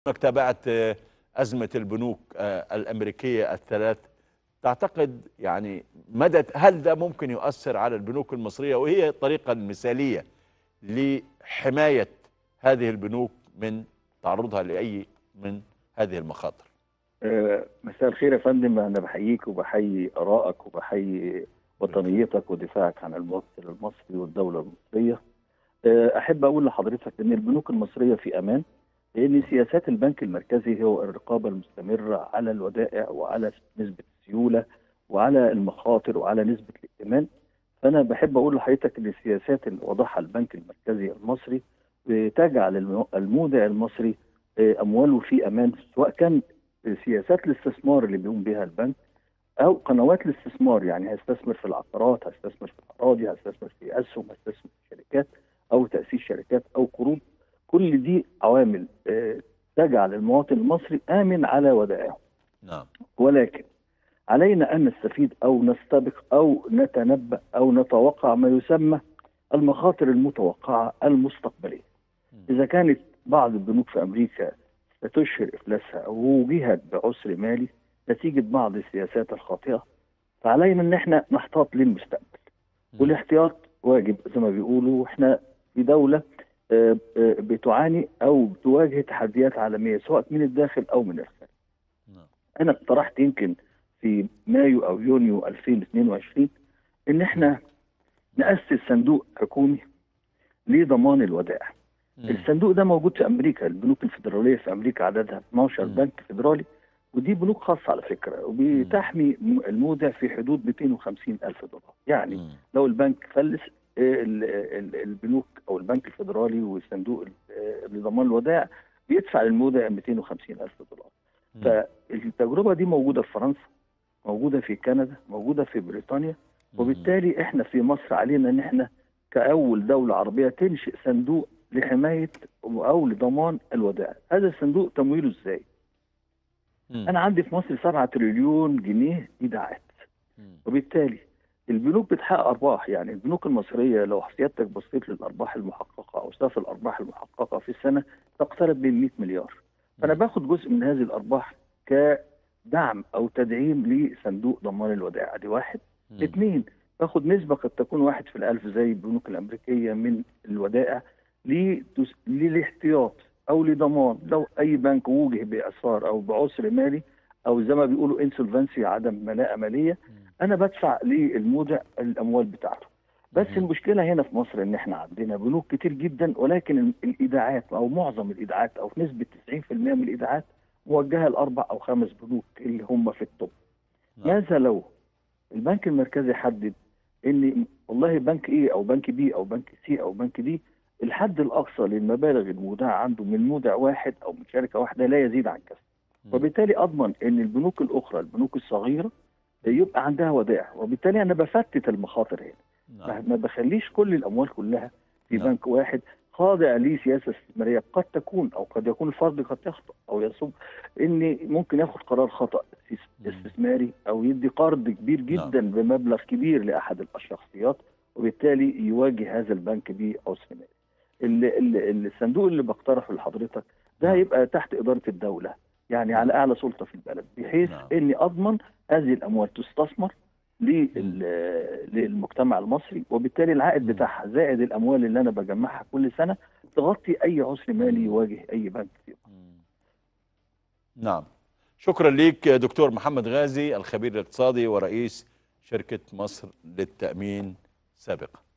انك تابعت ازمه البنوك الامريكيه الثلاث تعتقد يعني مدى هل ده ممكن يؤثر على البنوك المصريه وهي الطريقه المثاليه لحمايه هذه البنوك من تعرضها لاي من هذه المخاطر مساء الخير يا فندم انا بحييك وبحيي ارائك وبحيي وطنيتك ودفاعك عن المواطن المصري والدوله المصريه احب اقول لحضرتك ان البنوك المصريه في امان لان سياسات البنك المركزي هو الرقابه المستمره على الودائع وعلى نسبه السيوله وعلى المخاطر وعلى نسبه الائتمان فانا بحب اقول لحضرتك ان السياسات اللي وضعها البنك المركزي المصري تجعل المودع المصري امواله في امان سواء كان سياسات الاستثمار اللي بيقوم بها البنك او قنوات الاستثمار يعني هيستثمر في العقارات هيستثمر في الاراضي هيستثمر في اسهم هيستثمر في شركات او تاسيس شركات او قروض كل دي عوامل تجعل المواطن المصري امن على ودائعه نعم ولكن علينا ان نستفيد او نستبق او نتنبا او نتوقع ما يسمى المخاطر المتوقعه المستقبليه اذا كانت بعض البنوك في امريكا ستشهر افلاسها او وجهت بعسر مالي نتيجه بعض السياسات الخاطئه فعلينا ان احنا نحتاط للمستقبل والاحتياط واجب زي ما بيقولوا احنا في دوله بتعاني او بتواجه تحديات عالميه سواء من الداخل او من الخارج. انا اقترحت يمكن في مايو او يونيو 2022 ان احنا ناسس صندوق حكومي لضمان الودائع. الصندوق ده موجود في امريكا البنوك الفيدراليه في امريكا عددها 12 مم. بنك فيدرالي ودي بنوك خاصه على فكره وبتحمي المودع في حدود 250 الف دولار يعني مم. لو البنك فلس ال- ال- البنوك او البنك الفيدرالي والصندوق ال- لضمان الودائع بيدفع للمودع 250 الف دولار مم. فالتجربه دي موجوده في فرنسا موجوده في كندا موجوده في بريطانيا وبالتالي احنا في مصر علينا ان احنا كاول دوله عربيه تنشئ صندوق لحمايه او لضمان الودائع هذا الصندوق تمويله ازاي مم. انا عندي في مصر 7 تريليون جنيه ايداعات مم. وبالتالي البنوك بتحقق ارباح يعني البنوك المصريه لو سيادتك بصيت للارباح المحققه او سقف الارباح المحققه في السنه تقترب من 100 مليار فانا باخد جزء من هذه الارباح كدعم او تدعيم لصندوق ضمان الودائع دي واحد مم. اثنين باخد نسبه قد تكون واحد في الالف زي البنوك الامريكيه من الودائع لتس- للاحتياط او لضمان لو اي بنك وجه باعصار او بعسر مالي او زي ما بيقولوا انسولفنسي عدم ملاءه ماليه انا بدفع للمودع الاموال بتاعته بس مم. المشكله هنا في مصر ان احنا عندنا بنوك كتير جدا ولكن ال- الايداعات او معظم الايداعات او في نسبه 90% من الايداعات موجهه لاربع او خمس بنوك اللي هم في التوب نعم. ماذا لو البنك المركزي حدد ان والله بنك ايه او بنك بي او بنك سي او بنك دي الحد الاقصى للمبالغ المودعه عنده من مودع واحد او من شركه واحده لا يزيد عن كذا مم. وبالتالي اضمن ان البنوك الاخرى البنوك الصغيره يبقى عندها ودائع وبالتالي انا بفتت المخاطر هنا نعم. ما بخليش كل الاموال كلها في نعم. بنك واحد خاضع لسياسه استثماريه قد تكون او قد يكون الفرد قد يخطئ او يصب ان ممكن ياخد قرار خطا مم. استثماري او يدي قرض كبير جدا بمبلغ كبير لاحد الشخصيات وبالتالي يواجه هذا البنك بعسر مالي. ال- ال- الصندوق اللي بقترحه لحضرتك ده نعم. هيبقى تحت اداره الدوله يعني على اعلى سلطه في البلد بحيث نعم. اني اضمن هذه الاموال تستثمر لل- للمجتمع المصري وبالتالي العائد مم. بتاعها زائد الاموال اللي انا بجمعها كل سنه تغطي اي عسر مالي يواجه اي بنك فيه. مم. نعم شكرا ليك دكتور محمد غازي الخبير الاقتصادي ورئيس شركة مصر للتأمين سابقا